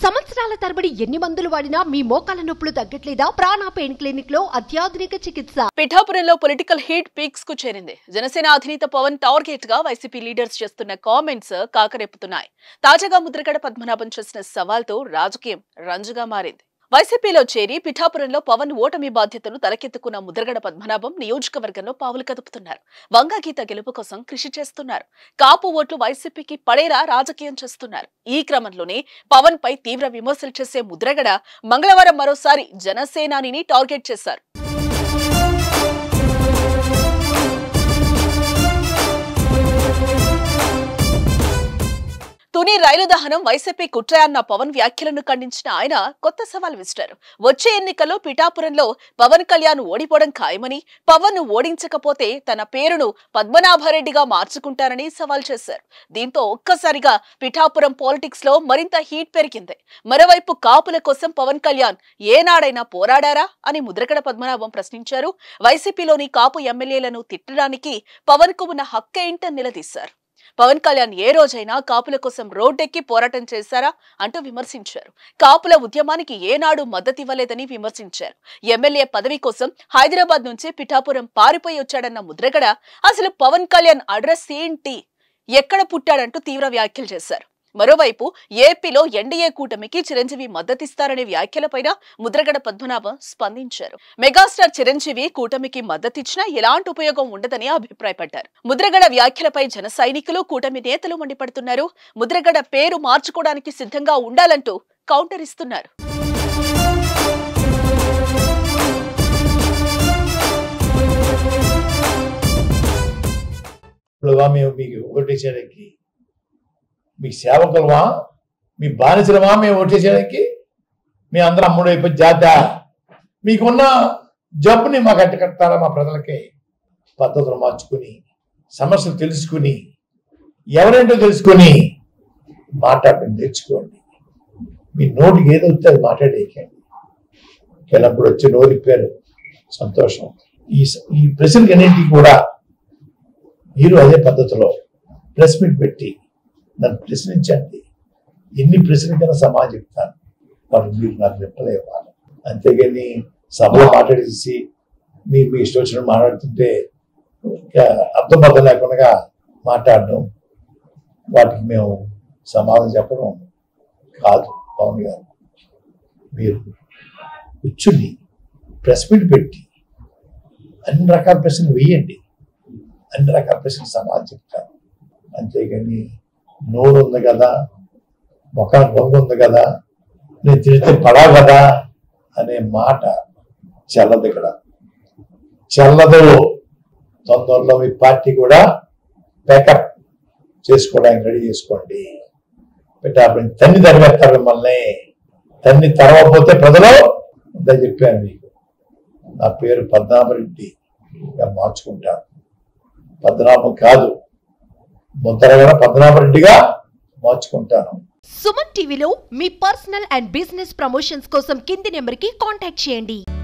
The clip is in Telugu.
సంవత్సరాల తరబడి ఎన్ని మందులు వాడినా మీ మోకాల నొప్పులు తగ్గట్లేదా ప్రాణ పెయిన్ క్లినిక్ లో అత్యాధునిక చికిత్స పిఠాపురంలో పొలిటికల్ హీట్ పీక్స్ కు చేరింది జనసేన అధినేత పవన్ టార్గెట్ గా వైసీపీ లీడర్స్ చేస్తున్న కామెంట్స్ కాకరేపుతున్నాయి తాజాగా ముద్రగడ పద్మనాభం చేసిన సవాల్తో రాజకీయం రంజుగా మారింది వైసీపీలో చేరి పిఠాపురంలో పవన్ ఓటమి బాధ్యతను తలకెత్తుకున్న ముద్రగడ పద్మనాభం నియోజకవర్గంలో పావులు కదుపుతున్నారు వంగగీత గెలుపు కోసం కృషి చేస్తున్నారు కాపు ఓట్లు వైసీపీకి పడేలా రాజకీయం చేస్తున్నారు ఈ క్రమంలోనే పవన్ పై తీవ్ర విమర్శలు చేసే ముద్రగడ మంగళవారం మరోసారి జనసేనానిని టార్గెట్ చేశారు తుని రైలు దహనం వైసీపీ కుట్ర అన్న పవన్ వ్యాఖ్యలను ఖండించిన ఆయన కొత్త సవాల్ విసిరారు వచ్చే ఎన్నికల్లో పిఠాపురంలో పవన్ కళ్యాణ్ ఓడిపోవడం ఖాయమని పవన్ ను ఓడించకపోతే తన పేరును పద్మనాభరెడ్డిగా మార్చుకుంటారని సవాల్ చేశారు దీంతో ఒక్కసారిగా పిఠాపురం పాలిటిక్స్ లో మరింత హీట్ పెరిగింది మరోవైపు కాపుల కోసం పవన్ కళ్యాణ్ ఏనాడైనా పోరాడారా అని ముద్రగడ పద్మనాభం ప్రశ్నించారు వైసీపీలోని కాపు ఎమ్మెల్యేలను తిట్టడానికి పవన్ కు ఉన్న హక్కేంటని నిలదీశారు పవన్ కళ్యాణ్ ఏ రోజైనా కాపుల కోసం రోడ్డెక్కి పోరాటం చేశారా అంటూ విమర్శించారు కాపుల ఉద్యమానికి ఏనాడు మద్దతివ్వలేదని విమర్శించారు ఎమ్మెల్యే పదవి కోసం హైదరాబాద్ నుంచి పిఠాపురం పారిపోయి వచ్చాడన్న ముద్రగడ అసలు పవన్ కళ్యాణ్ అడ్రస్ ఏంటి ఎక్కడ పుట్టాడంటూ తీవ్ర వ్యాఖ్యలు చేశారు మరోవైపు ఏపీలో ఎన్డీఏ కూటమికి చిరంజీవి మద్దతిస్తారనే వ్యాఖ్యలపైన ముద్రగడ పద్మనాభం స్పందించారు మెగాస్టార్ చిరంజీవి కూటమికి మద్దతిచ్చినా ఎలాంటి ఉపయోగం ఉండదని అభిప్రాయపడ్డారు ముద్రగడ వ్యాఖ్యలపై జన సైనికులు కూటమి నేతలు మండిపడుతున్నారు ముద్రగడ పేరు మార్చుకోవడానికి సిద్ధంగా ఉండాలంటూ కౌంటర్ ఇస్తున్నారు ఇప్పుడువా మేము మీకు ఓటేసేయడానికి మీ సేవకులవా మీ బానిసలమా మేము ఓటేసేయడానికి మీ అందరం అమ్ముడు అయిపోయి జాత మీకున్న జబ్బుని మాకు అట్టకట్టారా మా ప్రజలకి పద్ధతులు మార్చుకుని సమస్యలు తెలుసుకుని ఎవరేంటో తెలుసుకుని మాట్లాడటం నేర్చుకోండి మీ నోటికి ఏదో వస్తే అది మాట్లాడేయకండి ఎల్లప్పుడు వచ్చి నోరిప్పారు సంతోషం ఈ స- ఈ ప్రశ్నకి అన్నింటికి కూడా మీరు అదే పద్ధతిలో ప్రెస్ మీట్ పెట్టి నన్ను ప్రశ్నించండి ఎన్ని ప్రశ్నలకైనా సమాధానం చెప్తాను మరి మీరు నాకు రిప్లై ఇవ్వాలి అంతేగాని సభలో మాట్లాడేసి మీ మీ ఇష్టం వచ్చినట్టు మాట్లాడుతుంటే ఇంకా అర్థం పర్థం లేకుండా మాట్లాడడం వాటికి మేము సమాధానం చెప్పడం కాదు పవన్ గారు మీరు కూర్చుని ప్రెస్ మీట్ పెట్టి అన్ని రకాల ప్రశ్నలు వేయండి అన్ని రకాల ప్రశ్నలు సమాధానం చెప్తాను అంతేగాని నోరు ఉంది కదా ముఖానికి రంగు ఉంది కదా నేను తిరిగితే పడా కదా అనే మాట చెల్లదు ఇక్కడ చెల్లదు తొందరలో మీ పార్టీ కూడా ప్యాకప్ చేసుకోవడానికి రెడీ చేసుకోండి పెట్టాపని తన్ని తరివేస్తారు మిమ్మల్ని తన్ని తరవకపోతే ప్రజలు ఇందా చెప్పాను మీకు నా పేరు పద్మనాభరెడ్డి మార్చుకుంటాను పద్మనాభం కాదు ముద్రగడ పద్మనాభరెడ్డిగా మార్చుకుంటాను సుమన్ టీవీలో మీ పర్సనల్ అండ్ బిజినెస్ ప్రమోషన్స్ కోసం కింది నెంబర్ కి కాంటాక్ట్ చేయండి